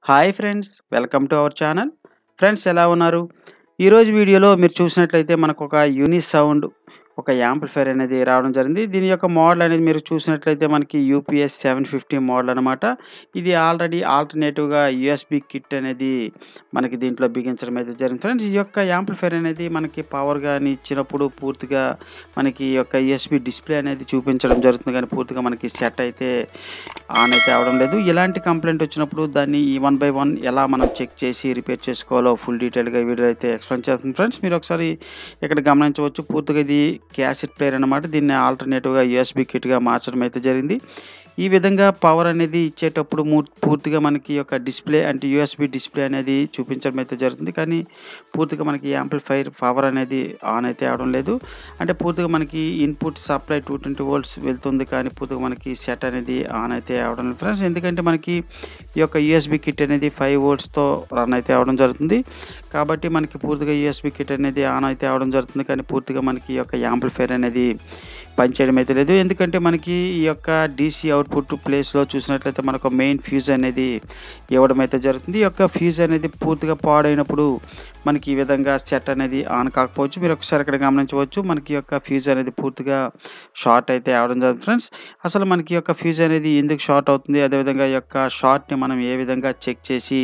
hi friends welcome to our channel friends ఎలా ఉన్నారు ఈరోజు వీడియోలో మీరు చూసినట్లయితే మనకు ఒక యూనిస్ సౌండ్ ఒక యాంప్లిఫైర్ అనేది రావడం జరిగింది దీని యొక్క మోడల్ అనేది మీరు చూసినట్లయితే మనకి యూపీఎస్ సెవెన్ ఫిఫ్టీ మోడల్ అనమాట ఇది ఆల్రెడీ ఆల్టర్నేటివ్గా యూఎస్బి కిట్ అనేది మనకి దీంట్లో బిగించడం అయితే జరిగింది ఫ్రెండ్స్ ఈ యొక్క యాంప్లిఫైర్ అనేది మనకి పవర్ కానీ ఇచ్చినప్పుడు పూర్తిగా మనకి ఈ యొక్క యూఎస్బి డిస్ప్లే అనేది చూపించడం జరుగుతుంది కానీ పూర్తిగా మనకి సెట్ అయితే ఆన్ అయితే అవడం లేదు ఇలాంటి కంప్లైంట్ వచ్చినప్పుడు దాన్ని ఈ వన్ బై వన్ ఎలా మనం చెక్ చేసి రిపేర్ చేసుకోవాలో ఫుల్ డీటెయిల్గా వీడియో అయితే ఎక్స్ప్లెయిన్ చేస్తుంది ఫ్రెండ్స్ మీరు ఒకసారి ఇక్కడ గమనించవచ్చు పూర్తిగా ఇది క్యాసెట్ ప్లేయర్ అనమాట దీన్ని ఆల్టర్నేటివ్గా యూఎస్బి కిట్గా మార్చడం అయితే జరిగింది ఈ విధంగా పవర్ అనేది ఇచ్చేటప్పుడు మూ- పూర్తిగా మనకి ఈ యొక్క డిస్ప్లే అంటే యూఎస్బి డిస్ప్లే అనేది చూపించడం అయితే జరుగుతుంది కానీ పూర్తిగా మనకి యాంప్లిఫైర్ పవర్ అనేది ఆన్ అయితే అవడం లేదు అంటే పూర్తిగా మనకి input supply two twenty volts వెళ్తుంది కానీ పూర్తిగా మనకి సెట్ అనేది ఆన్ అయితే అవడం లేదు ఫ్రెండ్స్ ఎందుకంటే మనకి ఈ యొక్క యూఎస్బి కిట్ అనేది ఫైవ్ వోల్ట్స్తో రన్ అయితే అవడం జరుగుతుంది కాబట్టి మనకి పూర్తిగా యూఎస్బి కిట్ అనేది ఆన్ అయితే అవడం జరుగుతుంది కానీ పూర్తిగా మనకి ఈ యొక్క యాంప్లిఫైర్ అనేది పనిచేయడం అయితే లేదు ఎందుకంటే మనకి ఈ యొక్క డీసీ అవుట్పుట్ ప్లేస్లో చూసినట్లయితే మనకు మెయిన్ ఫ్యూజ్ అనేది ఇవ్వడం అయితే జరుగుతుంది ఈ యొక్క ఫ్యూజ్ అనేది పూర్తిగా పాడైనప్పుడు మనకి ఈ విధంగా సెట్ అనేది ఆన్ కాకపోవచ్చు మీరు ఒకసారి ఇక్కడ గమనించవచ్చు మనకి ఈ యొక్క ఫ్యూజ్ అనేది పూర్తిగా షార్ట్ అయితే అవడం జరుగుతుంది ఫ్రెండ్స్ అసలు మనకి ఈ యొక్క ఫ్యూజ్ అనేది ఎందుకు షార్ట్ అవుతుంది అదేవిధంగా ఈ యొక్క షార్ట్ని మనం ఏ విధంగా చెక్ చేసి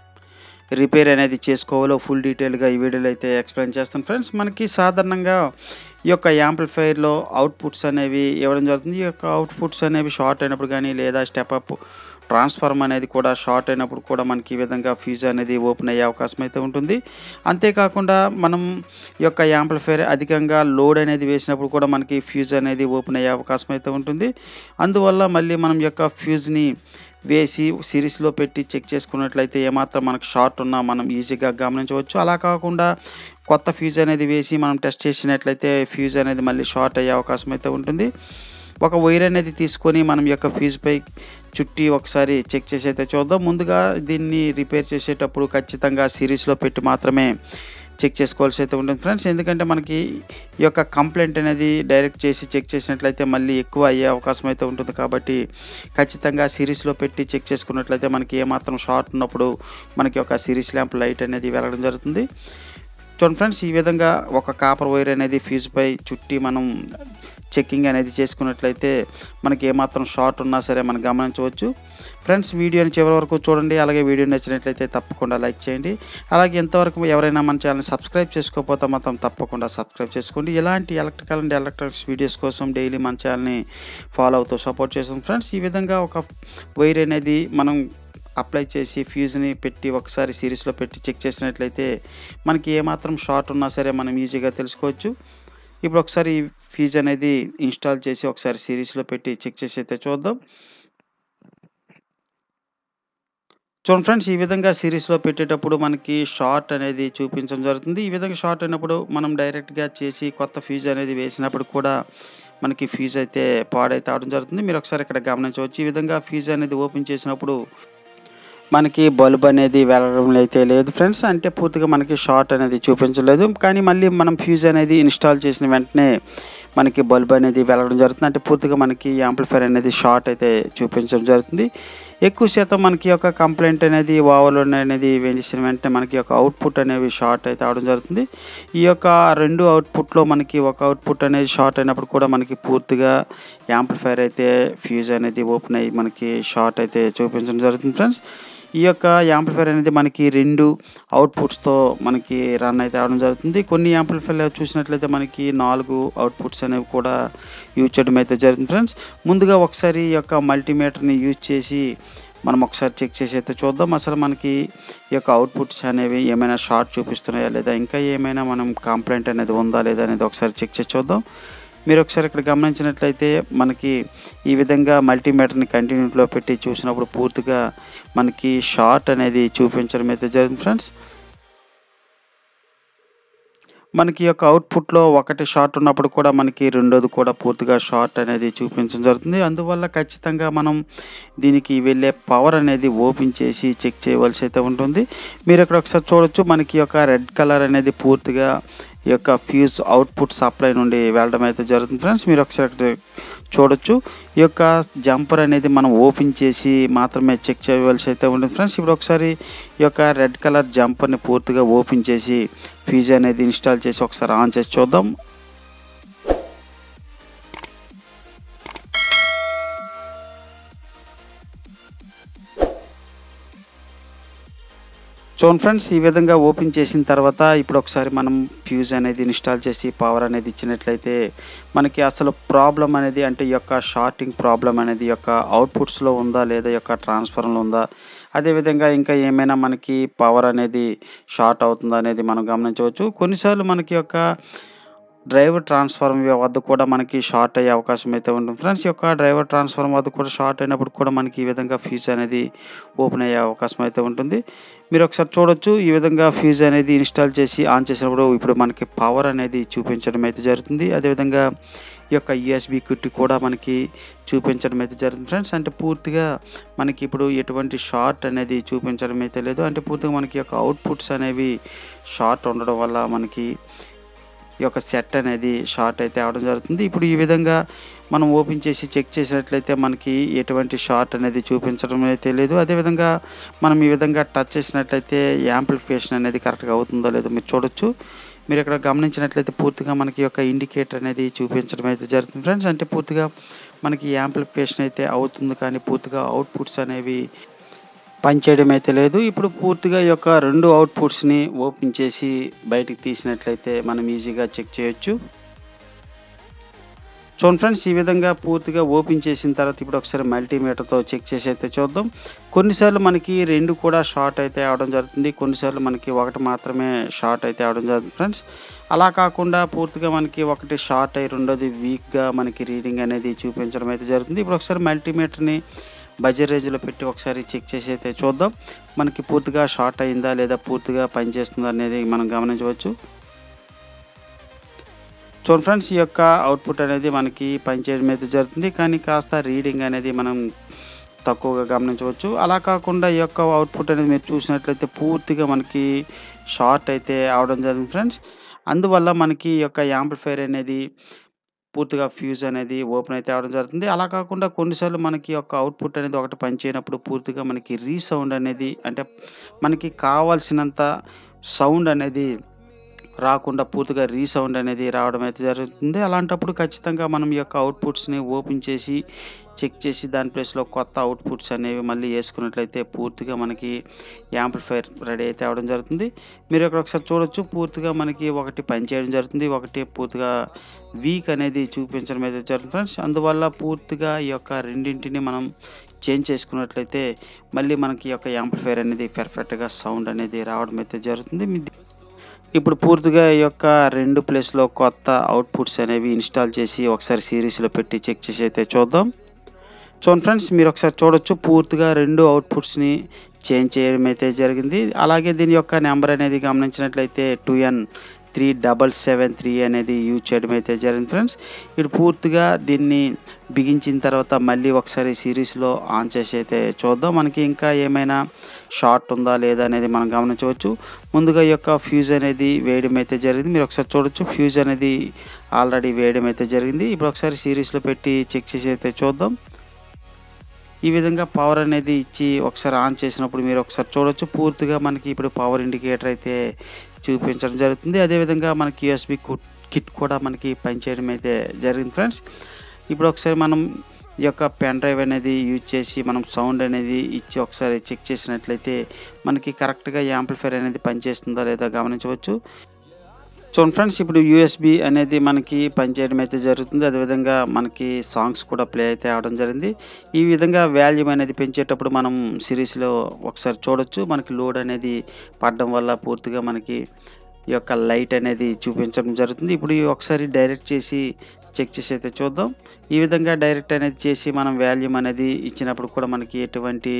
రిపేర్ అనేది చేసుకోవాలో ఫుల్ డీటెయిల్గా ఈ వీడియోలో అయితే ఎక్స్ప్లెయిన్ చేస్తాను ఫ్రెండ్స్ మనకి సాధారణంగా ఈ యొక్క యాంప్లిఫైర్లో అవుట్పుట్స్ అనేవి ఇవ్వడం జరుగుతుంది ఈ యొక్క అవుట్పుట్స్ అనేవి షార్ట్ అయినప్పుడు కానీ లేదా స్టెప్ అప్ ట్రాన్స్ఫార్మ్ అనేది కూడా షార్ట్ అయినప్పుడు కూడా మనకి ఈ విధంగా ఫ్యూజ్ అనేది ఓపెన్ అయ్యే అవకాశం అయితే ఉంటుంది అంతేకాకుండా మనం ఈ యొక్క యాంప్లిఫైర్ అధికంగా లోడ్ అనేది వేసినప్పుడు కూడా మనకి ఫ్యూజ్ అనేది ఓపెన్ అయ్యే అవకాశం అయితే ఉంటుంది అందువల్ల మళ్ళీ మనం ఈ యొక్క ఫ్యూజ్ని వేసి సిరీస్లో పెట్టి చెక్ చేసుకున్నట్లయితే ఏమాత్రం మనకు షార్ట్ ఉన్నా మనం ఈజీగా గమనించవచ్చు అలా కాకుండా కొత్త ఫ్యూజ్ అనేది వేసి మనం టెస్ట్ చేసినట్లయితే ఫ్యూజ్ అనేది మళ్ళీ షార్ట్ అయ్యే అవకాశం అయితే ఉంటుంది ఒక వైర్ అనేది తీసుకొని మనం ఈ యొక్క ఫ్యూజ్ పై చుట్టి ఒకసారి చెక్ చేసి అయితే చూద్దాం ముందుగా దీన్ని రిపేర్ చేసేటప్పుడు ఖచ్చితంగా సిరీస్లో పెట్టి మాత్రమే చెక్ చేసుకోవాల్సి అయితే ఉంటుంది ఫ్రెండ్స్ ఎందుకంటే మనకి ఈ యొక్క కంప్లైంట్ అనేది డైరెక్ట్ చేసి చెక్ చేసినట్లయితే మళ్ళీ ఎక్కువ అయ్యే అవకాశం అయితే ఉంటుంది కాబట్టి ఖచ్చితంగా సిరీస్లో పెట్టి చెక్ చేసుకున్నట్లయితే మనకి ఏమాత్రం షార్ట్ ఉన్నప్పుడు మనకి ఒక సిరీస్ ల్యాంప్ లైట్ అనేది వెలగడం జరుగుతుంది చూడండి ఫ్రెండ్స్ ఈ విధంగా ఒక కాపర్ వైర్ అనేది ఫ్యూజ్ పై చుట్టి మనం చెక్కింగ్ అనేది చేసుకున్నట్లయితే మనకి ఏమాత్రం షార్ట్ ఉన్నా సరే మనం గమనించవచ్చు ఫ్రెండ్స్ వీడియోని చివరి వరకు చూడండి అలాగే వీడియో నచ్చినట్లయితే తప్పకుండా లైక్ చేయండి అలాగే ఎంతవరకు ఎవరైనా మన ఛానల్ సబ్స్క్రైబ్ చేసుకోకపోతే మాత్రం తప్పకుండా సబ్స్క్రైబ్ చేసుకోండి ఇలాంటి ఎలక్ట్రికల్ అండ్ ఎలక్ట్రానిక్స్ వీడియోస్ కోసం డైలీ మన ఛానల్ని ఫాలో అవుతూ సపోర్ట్ చేస్తాం ఫ్రెండ్స్ ఈ విధంగా ఒక వైర్ అనేది మనం అప్లై చేసి ఫ్యూజ్ని పెట్టి ఒకసారి సిరీస్లో పెట్టి చెక్ చేసినట్లయితే మనకి ఏమాత్రం షార్ట్ ఉన్నా సరే మనం ఈజీగా తెలుసుకోవచ్చు ఇప్పుడు ఒకసారి ఈ ఫ్యూజ్ అనేది ఇన్స్టాల్ చేసి ఒకసారి సిరీస్లో పెట్టి చెక్ చేసి అయితే చూద్దాం చూడండి ఫ్రెండ్స్ ఈ విధంగా సిరీస్లో పెట్టేటప్పుడు మనకి షార్ట్ అనేది చూపించడం జరుగుతుంది ఈ విధంగా షార్ట్ అయినప్పుడు మనం డైరెక్ట్గా చేసి కొత్త ఫ్యూజ్ అనేది వేసినప్పుడు కూడా మనకి ఫ్యూజ్ అయితే పాడైతే అవడం జరుగుతుంది మీరు ఒకసారి ఇక్కడ గమనించవచ్చు ఈ విధంగా ఫ్యూజ్ అనేది ఓపెన్ చేసినప్పుడు మనకి బల్బ్ అనేది వెళ్ళడం అయితే లేదు ఫ్రెండ్స్ అంటే పూర్తిగా మనకి షార్ట్ అనేది చూపించలేదు కానీ మళ్ళీ మనం ఫ్యూజ్ అనేది ఇన్స్టాల్ చేసిన వెంటనే మనకి బల్బ్ అనేది వెళ్ళడం జరుగుతుంది అంటే పూర్తిగా మనకి యాంప్లిఫైర్ అనేది షార్ట్ అయితే చూపించడం జరుగుతుంది ఎక్కువ శాతం మనకి యొక్క కంప్లైంట్ అనేది ఓవర్లోడ్ అనేది వేసిన వెంటనే మనకి యొక్క అవుట్పుట్ అనేవి షార్ట్ అయితే అవడం జరుగుతుంది ఈ యొక్క రెండు అవుట్పుట్లో మనకి ఒక అవుట్పుట్ అనేది షార్ట్ అయినప్పుడు కూడా మనకి పూర్తిగా యాంప్లిఫైర్ అయితే ఫ్యూజ్ అనేది ఓపెన్ అయ్యి మనకి షార్ట్ అయితే చూపించడం జరుగుతుంది ఫ్రెండ్స్ ఈ యొక్క యాంప్లిఫైర్ అనేది మనకి రెండు అవుట్పుట్స్తో మనకి రన్ అయితే అవడం జరుగుతుంది కొన్ని యాంప్లిఫైర్ చూసినట్లయితే మనకి నాలుగు అవుట్పుట్స్ అనేవి కూడా యూజ్ చేయడం అయితే జరుగుతుంది ఫ్రెండ్స్ ముందుగా ఒకసారి ఈ యొక్క మల్టీమీటర్ని యూజ్ చేసి మనం ఒకసారి చెక్ చేసి అయితే చూద్దాం అసలు మనకి ఈ యొక్క అవుట్పుట్స్ అనేవి ఏమైనా షార్ట్ చూపిస్తున్నాయా లేదా ఇంకా ఏమైనా మనం కంప్లైంట్ అనేది ఉందా లేదా అనేది ఒకసారి చెక్ చేసి చూద్దాం మీరు ఒకసారి ఇక్కడ గమనించినట్లయితే మనకి ఈ విధంగా మల్టీమీటర్ని కంటిన్యూట్లో పెట్టి చూసినప్పుడు పూర్తిగా మనకి షార్ట్ అనేది చూపించడం అయితే జరిగింది ఫ్రెండ్స్ మనకి ఈ యొక్క అవుట్పుట్లో ఒకటి షార్ట్ ఉన్నప్పుడు కూడా మనకి రెండోది కూడా పూర్తిగా షార్ట్ అనేది చూపించడం జరుగుతుంది అందువల్ల ఖచ్చితంగా మనం దీనికి వెళ్ళే పవర్ అనేది ఓపెన్ చేసి చెక్ చేయవలసి అయితే ఉంటుంది మీరు ఇక్కడ ఒకసారి చూడొచ్చు మనకి ఈ యొక్క రెడ్ కలర్ అనేది పూర్తిగా ఈ యొక్క ఫ్యూజ్ అవుట్పుట్ సప్లై నుండి వెళ్ళడం అయితే జరుగుతుంది ఫ్రెండ్స్ మీరు ఒకసారి ఇక్కడ చూడొచ్చు ఈ యొక్క జంపర్ అనేది మనం ఓపెన్ చేసి మాత్రమే చెక్ చేయవలసి అయితే ఉంటుంది ఫ్రెండ్స్ ఇప్పుడు ఒకసారి ఈ యొక్క రెడ్ కలర్ జంపర్ని పూర్తిగా ఓపెన్ చేసి ఫ్యూజ్ అనేది ఇన్స్టాల్ చేసి ఒకసారి ఆన్ చేసి చూద్దాం చూడండి ఫ్రెండ్స్ ఈ విధంగా ఓపెన్ చేసిన తర్వాత ఇప్పుడు ఒకసారి మనం ఫ్యూజ్ అనేది ఇన్స్టాల్ చేసి పవర్ అనేది ఇచ్చినట్లయితే మనకి అసలు ప్రాబ్లం అనేది అంటే ఈ యొక్క షార్టింగ్ ప్రాబ్లం అనేది ఈ యొక్క అవుట్పుట్స్లో ఉందా లేదా ఈ యొక్క ట్రాన్స్ఫర్లో ఉందా అదేవిధంగా ఇంకా ఏమైనా మనకి పవర్ అనేది షార్ట్ అవుతుందా అనేది మనం గమనించవచ్చు కొన్నిసార్లు మనకి యొక్క డ్రైవర్ ట్రాన్స్ఫార్మ్ వద్ద కూడా మనకి షార్ట్ అయ్యే అవకాశం అయితే ఉంటుంది ఫ్రెండ్స్ ఈ యొక్క డ్రైవర్ ట్రాన్స్ఫార్మ్ వద్ద కూడా షార్ట్ అయినప్పుడు కూడా మనకి ఈ విధంగా ఫ్యూజ్ అనేది ఓపెన్ అయ్యే అవకాశం అయితే ఉంటుంది మీరు ఒకసారి చూడొచ్చు ఈ విధంగా ఫ్యూజ్ అనేది ఇన్స్టాల్ చేసి ఆన్ చేసినప్పుడు ఇప్పుడు మనకి పవర్ అనేది చూపించడం అయితే జరుగుతుంది అదేవిధంగా ఈ యొక్క యూఎస్బి కిట్ కూడా మనకి చూపించడం అయితే జరుగుతుంది ఫ్రెండ్స్ అంటే పూర్తిగా మనకి ఇప్పుడు ఎటువంటి షార్ట్ అనేది చూపించడం అయితే లేదు అంటే పూర్తిగా మనకి యొక్క అవుట్పుట్స్ అనేవి షార్ట్ ఉండడం వల్ల మనకి ఈ యొక్క సెట్ అనేది షార్ట్ అయితే అవడం జరుగుతుంది ఇప్పుడు ఈ విధంగా మనం ఓపెన్ చేసి చెక్ చేసినట్లయితే మనకి ఎటువంటి షార్ట్ అనేది చూపించడం అయితే లేదు అదేవిధంగా మనం ఈ విధంగా టచ్ చేసినట్లయితే యాంప్లిఫికేషన్ అనేది కరెక్ట్గా అవుతుందో లేదో మీరు చూడొచ్చు మీరు ఇక్కడ గమనించినట్లయితే పూర్తిగా మనకి యొక్క ఇండికేటర్ అనేది చూపించడం అయితే జరుగుతుంది ఫ్రెండ్స్ అంటే పూర్తిగా మనకి యాంప్లిఫికేషన్ అయితే అవుతుంది కానీ పూర్తిగా అవుట్పుట్స్ అనేవి పనిచేయడం అయితే లేదు ఇప్పుడు పూర్తిగా ఈ యొక్క రెండు అవుట్పుట్స్ని ఓపెన్ చేసి బయటికి తీసినట్లయితే మనం ఈజీగా చెక్ చేయొచ్చు చూడండి ఫ్రెండ్స్ ఈ విధంగా పూర్తిగా ఓపెన్ చేసిన తర్వాత ఇప్పుడు ఒకసారి మల్టీమీటర్తో చెక్ చేసి అయితే చూద్దాం కొన్నిసార్లు మనకి రెండు కూడా షార్ట్ అయితే అవడం జరుగుతుంది కొన్నిసార్లు మనకి ఒకటి మాత్రమే షార్ట్ అయితే అవడం జరుగుతుంది ఫ్రెండ్స్ అలా కాకుండా పూర్తిగా మనకి ఒకటి షార్ట్ అయి రెండోది వీక్గా మనకి రీడింగ్ అనేది చూపించడం అయితే జరుగుతుంది ఇప్పుడు ఒకసారి మల్టీమీటర్ని బజర్ రేజ్లో పెట్టి ఒకసారి చెక్ చేసి అయితే చూద్దాం మనకి పూర్తిగా షార్ట్ అయిందా లేదా పూర్తిగా పనిచేస్తుందా అనేది మనం గమనించవచ్చు చూడండి ఫ్రెండ్స్ ఈ యొక్క అవుట్పుట్ అనేది మనకి పనిచేయడం అయితే జరుగుతుంది కానీ కాస్త రీడింగ్ అనేది మనం తక్కువగా గమనించవచ్చు అలా కాకుండా ఈ యొక్క అవుట్పుట్ అనేది మీరు చూసినట్లయితే పూర్తిగా మనకి షార్ట్ అయితే అవడం జరిగింది ఫ్రెండ్స్ అందువల్ల మనకి ఈ యొక్క యాంప్లిఫైర్ అనేది పూర్తిగా ఫ్యూజ్ అనేది ఓపెన్ అయితే అవడం జరుగుతుంది అలా కాకుండా కొన్నిసార్లు మనకి యొక్క అవుట్పుట్ అనేది ఒకటి పనిచేయనప్పుడు పూర్తిగా మనకి రీసౌండ్ అనేది అంటే మనకి కావాల్సినంత సౌండ్ అనేది రాకుండా పూర్తిగా రీసౌండ్ అనేది రావడం అయితే జరుగుతుంది అలాంటప్పుడు ఖచ్చితంగా మనం ఈ యొక్క అవుట్పుట్స్ని ఓపెన్ చేసి చెక్ చేసి దాని ప్లేస్లో కొత్త అవుట్పుట్స్ అనేవి మళ్ళీ వేసుకున్నట్లయితే పూర్తిగా మనకి యాంప్లిఫైర్ రెడీ అయితే అవడం జరుగుతుంది మీరు ఇక్కడ ఒకసారి చూడొచ్చు పూర్తిగా మనకి ఒకటి పనిచేయడం జరుగుతుంది ఒకటి పూర్తిగా వీక్ అనేది చూపించడం అయితే జరుగుతుంది ఫ్రెండ్స్ అందువల్ల పూర్తిగా ఈ యొక్క రెండింటిని మనం చేంజ్ చేసుకున్నట్లయితే మళ్ళీ మనకి ఈ యొక్క యాంప్లిఫైర్ అనేది పర్ఫెక్ట్గా సౌండ్ అనేది రావడం అయితే జరుగుతుంది మీ ఇప్పుడు పూర్తిగా ఈ యొక్క రెండు ప్లేస్లో కొత్త అవుట్పుట్స్ అనేవి ఇన్స్టాల్ చేసి ఒకసారి సిరీస్లో పెట్టి చెక్ చేసి అయితే చూద్దాం చూడండి ఫ్రెండ్స్ మీరు ఒకసారి చూడొచ్చు పూర్తిగా రెండు అవుట్పుట్స్ని చేంజ్ చేయడం అయితే జరిగింది అలాగే దీని యొక్క నెంబర్ అనేది గమనించినట్లయితే two N three double seven three అనేది యూజ్ చేయడం అయితే జరిగింది ఫ్రెండ్స్ ఇప్పుడు పూర్తిగా దీన్ని బిగించిన తర్వాత మళ్ళీ ఒకసారి సిరీస్లో ఆన్ చేసి అయితే చూద్దాం మనకి ఇంకా ఏమైనా షార్ట్ ఉందా లేదా అనేది మనం గమనించవచ్చు ముందుగా ఈ యొక్క ఫ్యూజ్ అనేది వేయడం అయితే జరిగింది మీరు ఒకసారి చూడొచ్చు ఫ్యూజ్ అనేది ఆల్రెడీ వేయడం అయితే జరిగింది ఇప్పుడు ఒకసారి సిరీస్లో పెట్టి చెక్ చేసి అయితే చూద్దాం ఈ విధంగా పవర్ అనేది ఇచ్చి ఒకసారి ఆన్ చేసినప్పుడు మీరు ఒకసారి చూడొచ్చు పూర్తిగా మనకి ఇప్పుడు పవర్ ఇండికేటర్ అయితే చూపించడం జరుగుతుంది అదేవిధంగా మనకి యూఎస్బి కిట్ కూడా మనకి పనిచేయడం అయితే జరిగింది ఫ్రెండ్స్ ఇప్పుడు ఒకసారి మనం ఈ యొక్క పెన్ డ్రైవ్ అనేది యూజ్ చేసి మనం సౌండ్ అనేది ఇచ్చి ఒకసారి చెక్ చేసినట్లయితే మనకి కరెక్ట్గా యాంప్లిఫైర్ అనేది పనిచేస్తుందా లేదా గమనించవచ్చు చూడండి ఫ్రెండ్స్ ఇప్పుడు యూఎస్బి అనేది మనకి పనిచేయడం అయితే జరుగుతుంది అదేవిధంగా మనకి సాంగ్స్ కూడా ప్లే అయితే అవడం జరిగింది ఈ విధంగా వాల్యూమ్ అనేది పెంచేటప్పుడు మనం సిరీస్లో ఒకసారి చూడొచ్చు మనకి లోడ్ అనేది పడడం వల్ల పూర్తిగా మనకి ఈ యొక్క లైట్ అనేది చూపించడం జరుగుతుంది ఇప్పుడు ఈ ఒకసారి డైరెక్ట్ చేసి చెక్ చేసి అయితే చూద్దాం ఈ విధంగా డైరెక్ట్ అనేది చేసి మనం వాల్యూమ్ అనేది ఇచ్చినప్పుడు కూడా మనకి ఎటువంటి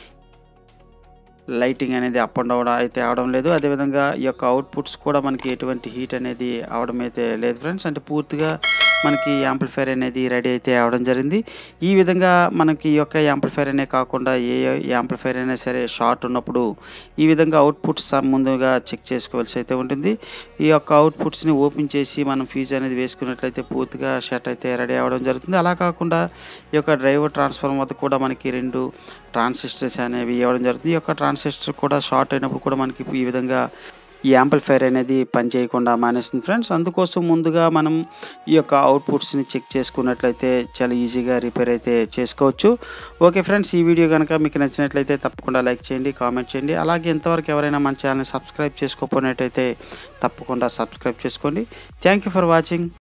లైటింగ్ అనేది అప్ అండ్ డౌన్ అయితే అవడం లేదు అదేవిధంగా ఈ యొక్క అవుట్పుట్స్ కూడా మనకి ఎటువంటి హీట్ అనేది అవడం అయితే లేదు ఫ్రెండ్స్ అంటే పూర్తిగా మనకి యాంప్లిఫైర్ అనేది రెడీ అయితే అవ్వడం జరిగింది ఈ విధంగా మనకి ఈ యొక్క యాంప్లిఫైర్ అనే కాకుండా ఏ యాంప్లిఫైర్ అయినా సరే షార్ట్ ఉన్నప్పుడు ఈ విధంగా అవుట్పుట్స్ ముందుగా చెక్ చేసుకోవాల్సి అయితే ఉంటుంది ఈ యొక్క అవుట్పుట్స్ని ఓపెన్ చేసి మనం ఫీజు అనేది వేసుకున్నట్లయితే పూర్తిగా షర్ట్ అయితే రెడీ అవ్వడం జరుగుతుంది అలా కాకుండా ఈ యొక్క డ్రైవర్ ట్రాన్స్ఫార్మర్ వద్ద కూడా మనకి రెండు ట్రాన్సిస్టర్స్ అనేవి ఇవ్వడం జరుగుతుంది ఈ యొక్క ట్రాన్సిస్టర్ కూడా షార్ట్ అయినప్పుడు కూడా మనకి ఈ విధంగా ఈ యాంప్లిఫైర్ అనేది పనిచేయకుండా మానేస్తుంది ఫ్రెండ్స్ అందుకోసం ముందుగా మనం ఈ యొక్క అవుట్పుట్స్ని చెక్ చేసుకున్నట్లయితే చాలా ఈజీగా రిపేర్ అయితే చేసుకోవచ్చు ఓకే ఫ్రెండ్స్ ఈ వీడియో కనుక మీకు నచ్చినట్లయితే తప్పకుండా లైక్ చేయండి కామెంట్ చేయండి అలాగే ఇంతవరకు ఎవరైనా మన ఛానల్ని సబ్స్క్రైబ్ చేసుకోకపోయినట్టయితే తప్పకుండా సబ్స్క్రైబ్ చేసుకోండి థ్యాంక్ యూ ఫర్ వాచింగ్